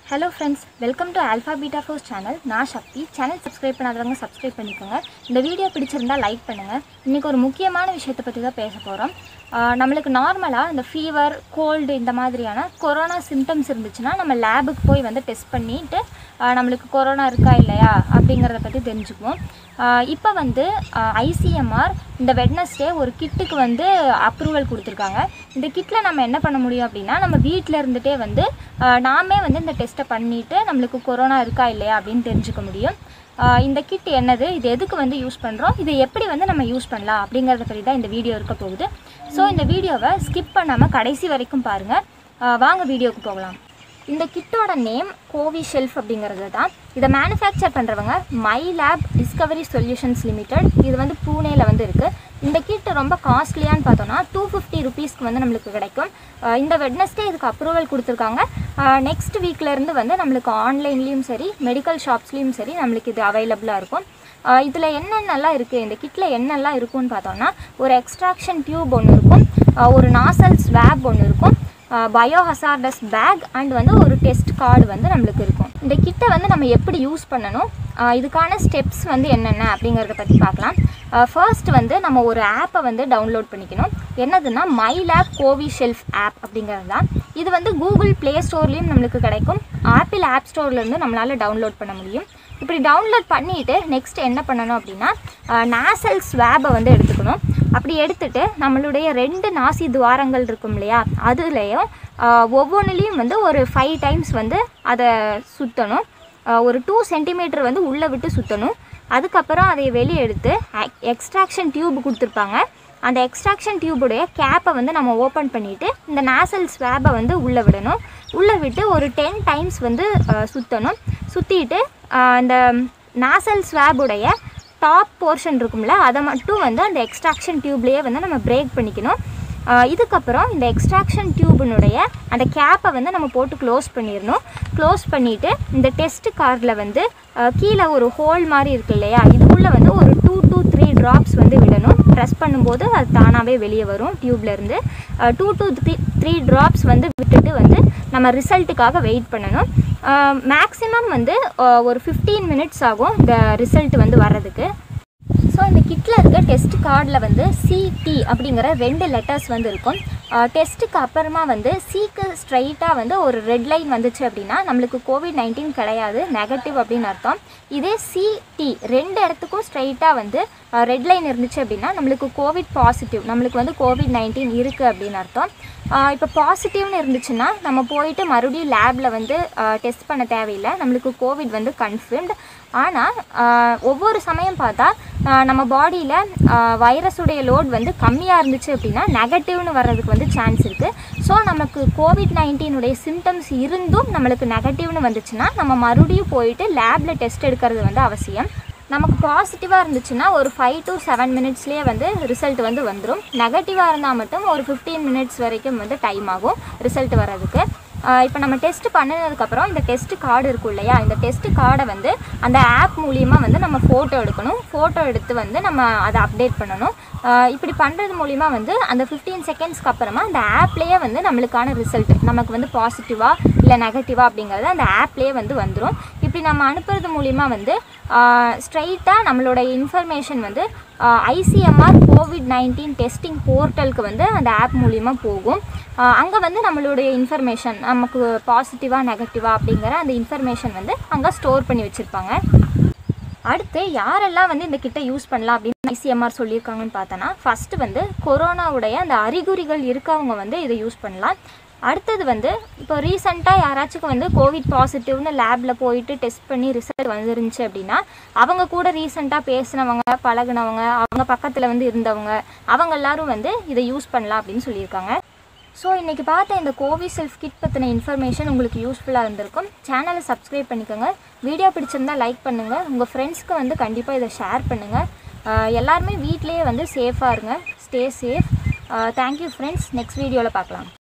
hello friends welcome to alpha beta force channel நான் Shakti channel subscribe பண்ணாதவங்க subscribe பண்ணிக்கோங்க இந்த வீடியோ பிடிச்சிருந்தா லைக் பண்ணுங்கள் இன்றைக்கி ஒரு முக்கியமான விஷயத்தை பற்றி தான் பேச போகிறோம் நம்மளுக்கு நார்மலாக இந்த ஃபீவர் கோல்டு இந்த மாதிரியான கொரோனா சிம்டம்ஸ் இருந்துச்சுன்னா நம்ம லேபுக்கு போய் வந்து டெஸ்ட் பண்ணிவிட்டு நம்மளுக்கு கொரோனா இருக்கா இல்லையா அப்படிங்கிறத பற்றி தெரிஞ்சுக்குவோம் இப்போ வந்து ஐசிஎம்ஆர் இந்த வெட்னஸ்டே ஒரு கிட்டுக்கு வந்து அப்ரூவல் கொடுத்துருக்காங்க இந்த கிட்டில் நம்ம என்ன பண்ண முடியும் அப்படின்னா நம்ம வீட்டில் இருந்துகிட்டே வந்து ஆஹ் நாமே வந்து இந்த டெஸ்ட்டை பண்ணிவிட்டு நம்மளுக்கு கொரோனா இருக்கா இல்லையா அப்படின்னு தெரிஞ்சுக்க முடியும் ஆஹ் இந்த கிட் என்னது இது எதுக்கு வந்து யூஸ் பண்ணுறோம் இது எப்படி வந்து நம்ம யூஸ் பண்ணலாம் அப்படிங்கிறத பற்றி தான் இந்த வீடியோ இருக்க போகுது ஸோ இந்த வீடியோவை ஸ்கிப் பண்ணாமல் கடைசி வரைக்கும் பாருங்கள் வாங்க வீடியோவுக்கு போகலாம் இந்த கிட்டோட நேம் கோவிஷெல்ஃப் அப்படிங்கிறது தான் இதை மேனுஃபேக்சர் பண்ணுறவங்க my lab discovery solutions limited இது வந்து பூனேல வந்து இருக்குது இந்த கிட் ரொம்ப காஸ்ட்லியான்னு பார்த்தோன்னா டூ ஃபிஃப்டி ருபீஸ்க்கு வந்து நம்மளுக்கு கிடைக்கும் அஹ் இந்த வெட்னஸ்டே இதுக்கு அப்ரூவல் கொடுத்துருக்காங்க நெக்ஸ்ட் வீக்லேருந்து வந்து நம்மளுக்கு ஆன்லைன்லேயும் சரி மெடிக்கல் ஷாப்ஸ்லேயும் சரி நம்மளுக்கு இது அவைலபிளாக இருக்கும் இதில் என்னென்னலாம் இருக்குது இந்த கிட்டில் என்னெல்லாம் இருக்கும்னு பார்த்தோம்னா ஒரு எக்ஸ்ட்ராக்ஷன் டியூப் ஒன்று இருக்கும் அஹ் ஒரு நாசல் ஸ்வாப் ஒன்று இருக்கும் பயோ ஹசார்டஸ் பேக் அண்ட் வந்து ஒரு டெஸ்ட் கார்டு வந்து நம்மளுக்கு இருக்கும் இந்த கிட்டை வந்து நம்ம எப்படி யூஸ் பண்ணணும் ஆஹ் இதுக்கான ஸ்டெப்ஸ் வந்து என்னென்ன அப்படிங்கிறத பற்றி பார்க்கலாம் ஃபர்ஸ்ட் வந்து நம்ம ஒரு ஆப்பை வந்து டவுன்லோட் பண்ணிக்கணும் என்னதுன்னா மை லேப் கோவிஷெல்ஃப் ஆப் அப்படிங்கிறது தான் இது வந்து கூகுள் ப்ளே ஸ்டோர்லேயும் நம்மளுக்கு கிடைக்கும் ஆப்பிள் ஆப் ஸ்டோர்லேருந்து நம்மளால் டவுன்லோட் பண்ண முடியும் இப்படி டவுன்லோட் பண்ணிவிட்டு நெக்ஸ்ட் என்ன பண்ணணும் அப்படின்னா நாசல் ஸ்வாபை வந்து எடுத்துக்கணும் அப்படி எடுத்துட்டு நம்மளுடைய ரெண்டு நாசி துவாரங்கள் இருக்கும் இல்லையா அதுலேயும் ஒவ்வொன்றுலேயும் வந்து ஒரு ஃபைவ் டைம்ஸ் வந்து அதை சுற்றணும் ஒரு டூ சென்டிமீட்டர் வந்து உள்ளே விட்டு சுற்றணும் அதுக்கப்புறம் அதை வெளியே எடுத்து எக்ஸ்ட்ராக்ஷன் டியூப் கொடுத்துருப்பாங்க அந்த எக்ஸ்ட்ராக்ஷன் டியூபுடைய கேப்பை வந்து நம்ம ஓப்பன் பண்ணிவிட்டு இந்த நாசல் ஸ்வாபை வந்து உள்ளே விடணும் உள்ளே விட்டு ஒரு டென் டைம்ஸ் வந்து சுற்றணும் சுற்றிட்டு அந்த நாசல் ஸ்வாபுடைய டாப் போர்ஷன் இருக்கும்ல அதை மட்டும் வந்து அந்த எக்ஸ்ட்ராக்ஷன் டியூப்லேயே வந்து நம்ம பிரேக் பண்ணிக்கணும் ஆஹ் இதுக்கப்புறம் இந்த எக்ஸ்ட்ராக்ஷன் டியூபினுடைய அந்த கேப்பை வந்து நம்ம போட்டு க்ளோஸ் பண்ணிடணும் க்ளோஸ் பண்ணிவிட்டு இந்த டெஸ்ட் கார்டில் வந்து ஆஹ் கீழே ஒரு ஹோல் மாதிரி இருக்கு இல்லையா இதுக்குள்ளே வந்து ஒரு டூ டூ த்ரீ ட்ராப்ஸ் வந்து விடணும் ப்ரெஸ் பண்ணும்போது அது தானாகவே வெளியே வரும் டியூப்லேருந்து two two three three drops வந்து விட்டுட்டு வந்து நம்ம ரிசல்ட்டுக்காக வெயிட் பண்ணணும் மேக்ஸிமம் வந்து ஆஹ் ஒரு ஃபிஃப்டீன் மினிட்ஸ் ஆகும் இந்த ரிசல்ட் வந்து வர்றதுக்கு ஸோ இந்த கிட்டில் இருக்க டெஸ்ட் கார்டில் வந்து சிடி அப்படிங்கிற ரெண்டு லெட்டர்ஸ் வந்து இருக்கும் டெஸ்ட்டுக்கு அப்புறமா வந்து சிக்கு ஸ்ட்ரைட்டாக வந்து ஒரு ரெட் லைன் வந்துச்சு அப்படின்னா நம்மளுக்கு கோவிட் நைன்டீன் கிடையாது நெகட்டிவ் அப்படின்னு அர்த்தம் இதே சிடி ரெண்டு இடத்துக்கும் ஸ்ட்ரைட்டாக வந்து ரெட் லைன் இருந்துச்சு அப்படின்னா நம்மளுக்கு கோவிட் பாசிட்டிவ் நம்மளுக்கு வந்து கோவிட் நைன்டீன் இருக்குது அப்படின்னு அர்த்தம் இப்போ பாசிட்டிவ்னு இருந்துச்சுன்னா நம்ம போயிட்டு மறுபடியும் லேபில் வந்து டெஸ்ட் பண்ண தேவையில்லை நம்மளுக்கு கோவிட் வந்து கன்ஃபர்ம்டு ஆனால் ஒவ்வொரு சமயம் பார்த்தா நம்ம பாடியில் வைரஸுடைய லோட் வந்து கம்மியாக இருந்துச்சு அப்படின்னா நெகட்டிவ்னு வர்றதுக்கு வந்து சான்ஸ் இருக்குது ஸோ நமக்கு கோவிட் நைன்டீனுடைய சிம்டம்ஸ் இருந்தும் நம்மளுக்கு நெகட்டிவ்னு வந்துச்சுன்னா நம்ம மறுபடியும் போயிட்டு லேபில் டெஸ்ட் எடுக்கிறது வந்து அவசியம் நமக்கு பாசிட்டிவாக இருந்துச்சுன்னா ஒரு ஃபைவ் டு செவன் மினிட்ஸ்லேயே வந்து ரிசல்ட் வந்து வந்துடும் நெகட்டிவாக இருந்தால் மட்டும் ஒரு ஃபிஃப்டீன் மினிட்ஸ் வரைக்கும் வந்து டைம் ஆகும் ரிசல்ட் வர்றதுக்கு இப்போ நம்ம டெஸ்ட் பண்ணினதுக்கப்புறம் இந்த டெஸ்ட் கார்டு இருக்கும் இல்லையா இந்த டெஸ்ட் கார்டை வந்து அந்த ஆப் மூலியமாக வந்து நம்ம ஃபோட்டோ எடுக்கணும் ஃபோட்டோ எடுத்து வந்து நம்ம அதை அப்டேட் பண்ணணும் இப்படி பண்ணுறது மூலிமா வந்து அந்த ஃபிஃப்டீன் செகண்ட்ஸ்க்கு அப்புறமா அந்த ஆப்லேயே வந்து நம்மளுக்கான ரிசல்ட் நமக்கு வந்து பாசிட்டிவாக இல்லை நெகட்டிவாக அப்படிங்கிறது அந்த ஆப்லேயே வந்து வந்துடும் இப்படி நம்ம அனுப்புறது மூலிமா வந்து ஸ்ட்ரைட்டாக நம்மளோட இன்ஃபர்மேஷன் வந்து ஐசிஎம்ஆர் கோவிட் நைன்டீன் டெஸ்டிங் போர்ட்டலுக்கு வந்து அந்த ஆப் மூலிமா போகும் அங்கே வந்து நம்மளுடைய இன்ஃபர்மேஷன் நமக்கு பாசிட்டிவாக நெகட்டிவாக அப்படிங்கிற அந்த இன்ஃபர்மேஷன் வந்து அங்கே ஸ்டோர் பண்ணி வச்சுருப்பாங்க அடுத்து யாரெல்லாம் வந்து இந்த கிட்ட யூஸ் பண்ணலாம் அப்படின்னு ஐசிஎம்ஆர் சொல்லியிருக்காங்கன்னு பார்த்தோன்னா ஃபஸ்ட்டு வந்து கொரோனாவுடைய அந்த அறிகுறிகள் இருக்கவங்க வந்து இதை யூஸ் பண்ணலாம் அடுத்தது வந்து இப்போ ரீசெண்டாக யாராச்சும் வந்து கோவிட் பாசிட்டிவ்னு லேபில் போயிட்டு டெஸ்ட் பண்ணி ரிசல்ட் வந்துருந்துச்சு அப்படின்னா அவங்க கூட ரீசெண்டாக பேசினவங்க பழகுனவங்க அவங்க பக்கத்தில் வந்து இருந்தவங்க அவங்க எல்லாரும் வந்து இதை யூஸ் பண்ணலாம் அப்படின்னு சொல்லியிருக்காங்க ஸோ இன்றைக்கி பார்த்த இந்த கோவிஷெல்ஃப் கிட் பற்றின இன்ஃபர்மேஷன் உங்களுக்கு யூஸ்ஃபுல்லாக இருந்திருக்கும் சேனலை சப்ஸ்கிரைப் பண்ணிக்கோங்க வீடியோ பிடிச்சிருந்தா லைக் பண்ணுங்கள் உங்கள் ஃப்ரெண்ட்ஸ்க்கு வந்து கண்டிப்பாக இதை ஷேர் பண்ணுங்கள் எல்லாருமே வீட்லேயே வந்து சேஃபாக இருங்க stay safe thank you friends next வீடியோவில் பார்க்கலாம்